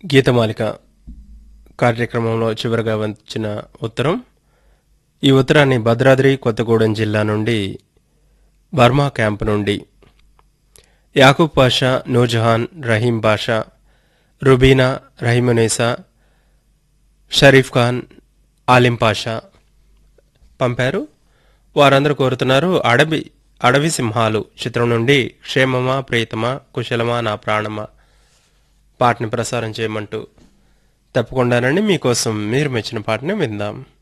గీతమాలిక కార్యక్రమంలో చివరగా వచ్చిన ఉత్తరం ఈ ఉత్తరాన్ని భద్రాద్రి కొత్తగూడెం జిల్లా నుండి బర్మా క్యాంప్ నుండి యాకూబ్ పాషా నూర్జహాన్ రహీం పాషా రుబీనా రహీమునేసా షరీఫ్ ఖాన్ ఆలిం పాషా పంపారు వారందరూ కోరుతున్నారు అడవి అడవి సింహాలు చిత్రం నుండి క్షేమమా ప్రీతమా కుశలమా నా ప్రాణమా పాటని ప్రసారం చేయమంటూ తప్పకుండానండి మీకోసం మీరు మెచ్చిన పాటని విందాం